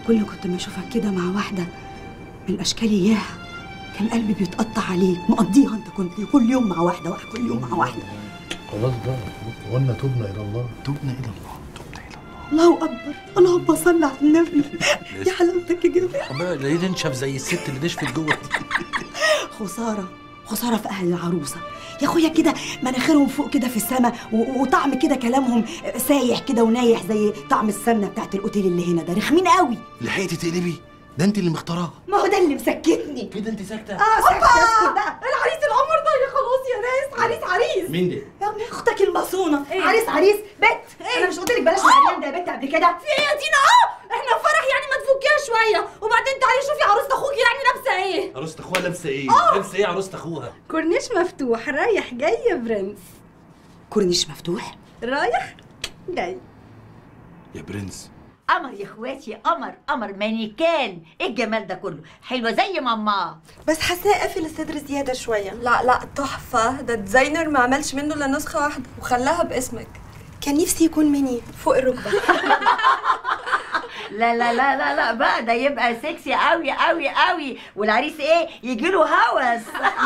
كل كنت ما اشوفك كده مع واحده من اشكال اياها كان قلبي بيتقطع عليك مقضيها انت كنت كل يوم مع واحده واحده كل يوم مع واحده خلاص بقى قلنا تبنا الى الله تبنا الى الله تبنا الى الله الله اكبر اللهم صل على النبي يا حلاوتك يا جماعه ربنا ليه ننشف زي الست اللي نشفت جوه دي خساره خساره في اهل العروسه يا اخويا كده مناخيرهم فوق كده في السماء و- وطعم كده كلامهم سايح كده ونايح زي طعم السمنه بتاعت الاوتيل اللي هنا ده رخمين قوي لحقتي تقلبي ده انت اللي مختاراه ما هو ده اللي مسكتني كده انت ساكته اه ساكت اسكت بقى العريس القمر ده يا خلاص يا ناس عريس عريس مين ده؟ يا ابن اختك المصونه عريس عريس بت انا مش قلت لك بلاش العريان ده يا بت قبل كده في ايه يا دينا اه احنا في فرح يعني ما تفكيها شويه وبعدين تعالي شوفي عروسه اخوكي يعني لابسه ايه عروسه اخوها لابسه ايه؟ لابسه ايه عروسه اخوها؟ كورنيش مفتوح رايح جاي يا برنس كورنيش مفتوح رايح جاي يا برنس قمر يا اخواتي قمر قمر مانيكان ايه الجمال ده كله حلوه زي ماما بس حاساه قافل الصدر زياده شويه لا لا تحفه ده ديزاينر ما عملش منه الا نسخه واحده وخلاها باسمك كان نفسي يكون مني فوق الركبه لا لا لا لا لا بقى ده يبقى سكسي قوي قوي قوي والعريس ايه يجي له هوس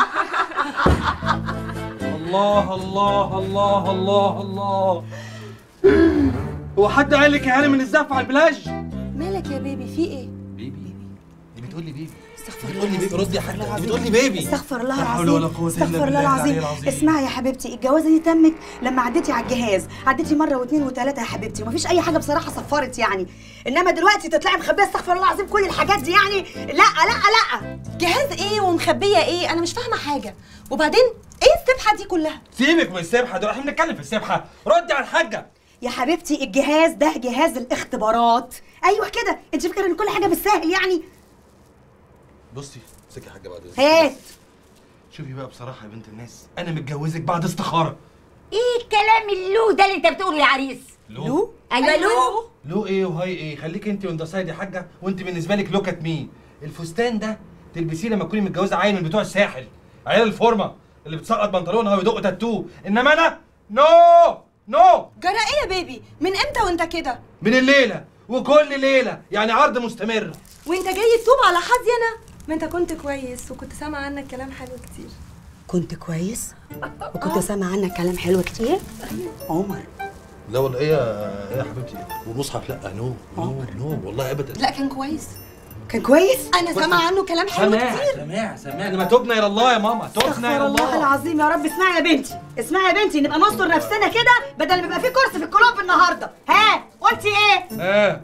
الله الله الله الله الله هو حد قال لك يا هاني من الزقف على البلاج؟ مالك يا بيبي في ايه بيبي دي بتقول لي بيبي استغفر بتقول لي بيبي ردي يا حاجه دي بتقول لي بيبي استغفر الله لا حول العظيم ولا قوة إلا استغفر الله بالله العلي العظيم العظيم. اسمعي يا حبيبتي الجوازه دي تمت لما عديتي على الجهاز عديتي مره واثنين وثلاثه يا حبيبتي ومفيش اي حاجه بصراحه صفرت يعني انما دلوقتي تطلعي مخبيه استغفر الله العظيم كل الحاجات دي يعني لا لا لا جهاز ايه ومخبيه ايه انا مش فاهمه حاجه وبعدين ايه السبحه دي كلها سيبك من السبحه دول احنا بنتكلم في السبحه ردي على الحاجه يا حبيبتي الجهاز ده جهاز الاختبارات ايوه كده انت فاكره ان كل حاجه بالسهل يعني بصي امسكي يا حاجه بعد اذنك هات شوفي بقى بصراحه يا بنت الناس انا متجوزك بعد استخاره ايه الكلام اللو ده اللي انت بتقوله يا عريس لو ايوه لو لو ايه وهاي ايه خليك انت وانت سايد يا حاجه وانت بالنسبه لك لوكت مين الفستان ده تلبسيه لما تكوني متجوزه عيل من بتوع الساحل عيال الفورمه اللي بتسقط بنطلونها ويدق تاتو انما انا نو نو جرى ايه يا بيبي من امتى وانت كده من الليله وكل ليله يعني عرض مستمر وانت جاي تتوب على حظي انا ما انت كنت كويس وكنت سامعه عنك كلام حلو كتير كنت كويس وكنت سامع عنك كلام حلو كتير عمر لا والله ايه يا ايه يا حبيبتي والمصحف لا نو نو نو والله ابدا لا كان كويس كان كويس انا سامعه عنه كلام حلو سماع كتير سماع سماع انما تبنا الى الله يا ماما تبنا استغفر الى الله الله العظيم يا رب اسمعي يا بنتي اسمعي يا بنتي نبقى نستر نفسنا كده بدل ما يبقى في كرسي في الكلوب النهارده ها قلتي ايه اه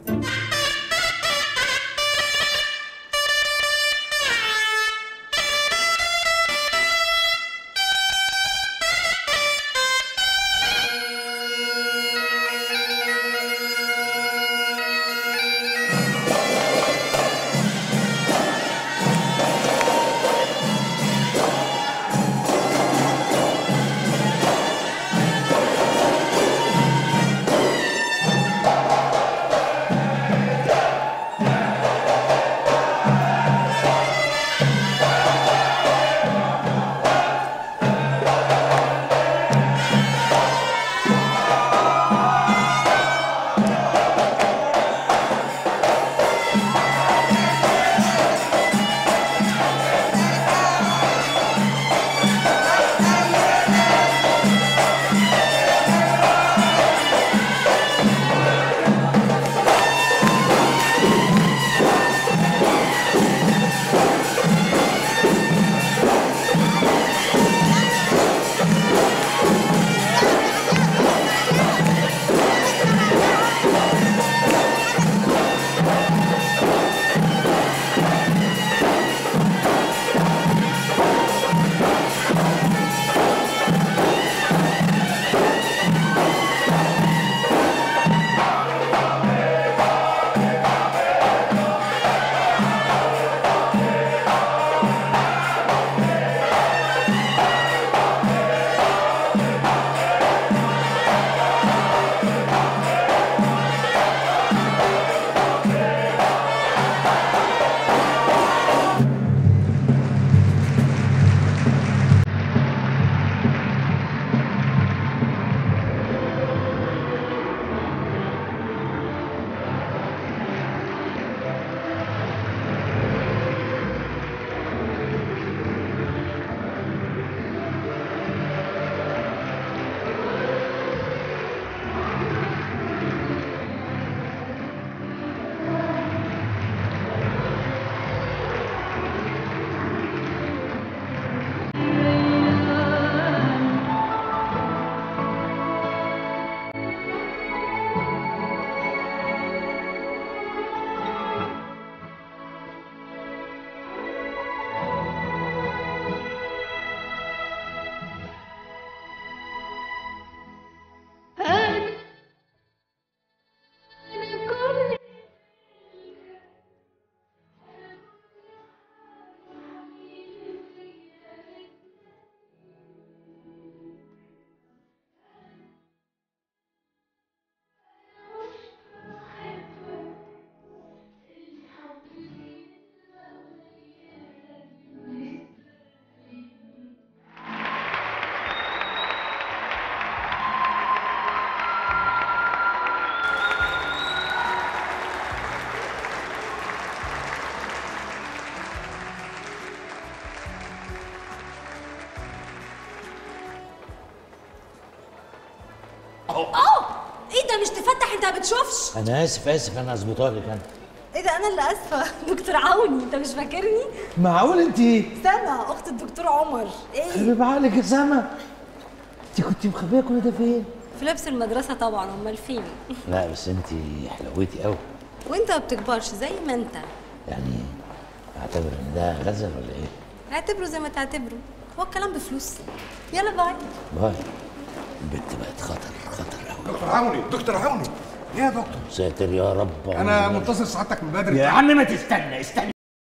انت بتشوفش انا اسف اسف انا هظبطها لك انا ايه ده انا اللي اسفه دكتور عوني انت مش فاكرني معقول انت سما اخت الدكتور عمر ايه حبيب عقلك يا سما انت كنت مخبيه كل ده فين؟ في لبس المدرسه طبعا امال فين لا بس انت حلوتي قوي وانت ما بتكبرش زي ما انت يعني اعتبر ان ده غزل ولا ايه؟ اعتبره زي ما تعتبره هو الكلام بفلوس يلا باي باي البت بقت خطر خطر قوي دكتور عوني دكتور عوني ايه يا دكتور ساتر يا رب انا منتظر سعادتك من بدري يا عم ما تستنى استنى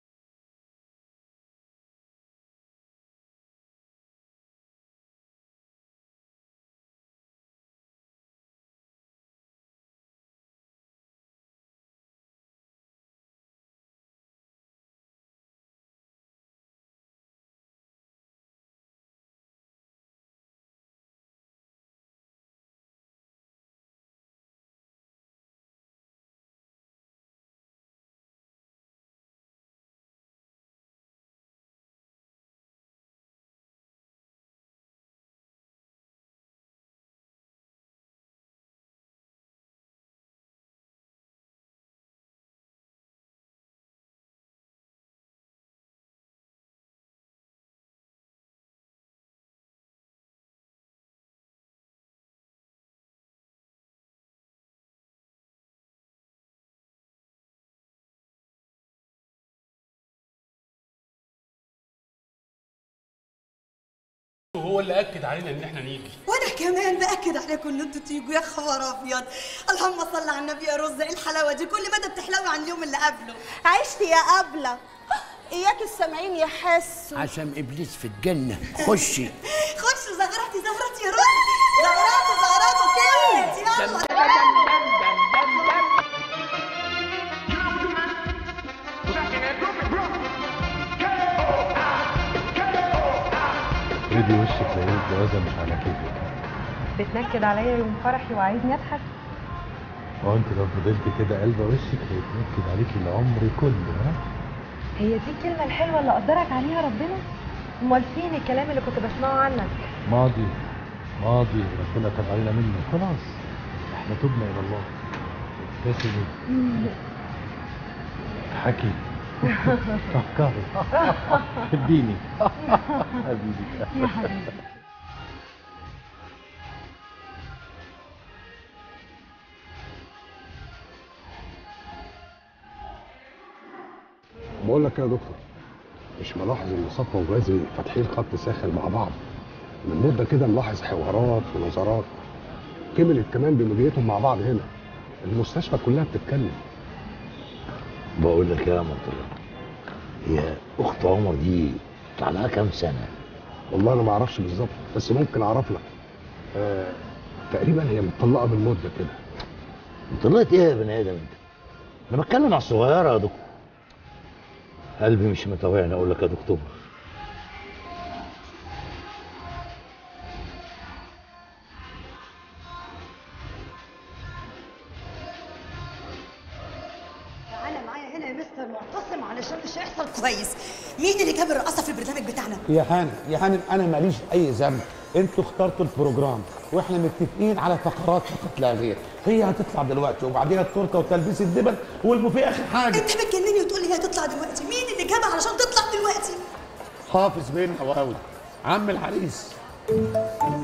وهو اللي اكد علينا ان احنا نيجي وانا كمان باكد عليكم ان انتوا تيجوا يا خبر ابيض اللهم صل على النبي يا رز ايه الحلاوه دي كل مدى بتحلوي عن اليوم اللي قبله عشت يا قبلة إياك السامعين يحسوا عشان ابليس في الجنه خشي خش زغرتي زغرتي يا رز زغراتي زغراتي كلمت يلا ودي وشك لقيت جوازه مش على كيفك بتنكد عليا يوم فرحي وعايزني اضحك هو انت لو فضلت كده قلبه وشك هيتنكد عليكي العمر كله ها هي دي الكلمة الحلوة اللي قدرك عليها ربنا امال فين الكلام اللي كنت بسمعه عنك ماضي ماضي ربنا تاب علينا منه خلاص احنا تبنا الى الله ابتسمي حكي فكري اديني حبيبي يا حبيبي بقول لك إيه يا دكتور مش ملاحظ ان صفا وغازي فاتحين خط ساخن مع بعض من مده كده ملاحظ حوارات ونظرات كملت كمان بمجيتهم مع بعض هنا المستشفى كلها بتتكلم بقول لك يا مرتضى هي اخت عمر دي طلعها كام سنه والله انا ما اعرفش بالظبط بس ممكن اعرف لك آه تقريبا هي متطلقه من مده كده طلعت ايه يا بني ادم انت انا بتكلم على الصغيره يا دكتور قلبي مش مطوعني اقول لك يا دكتور تعالى معايا هنا يا مستر معتصم علشان مش هيحصل كويس مين اللي جاب الرقصه في البرنامج بتاعنا يا هانم يا هانم انا ماليش اي ذنب انتوا اخترتوا البروجرام واحنا متفقين على فقرات فقط لا غير هي هتطلع دلوقتي وبعدين التورته وتلبيس الدبل والبوفيه اخر حاجه انت بتجنني وتقول لي هي هتطلع دلوقتي مين اللي جابها علشان تطلع دلوقتي حافظ بين هواوي عم العريس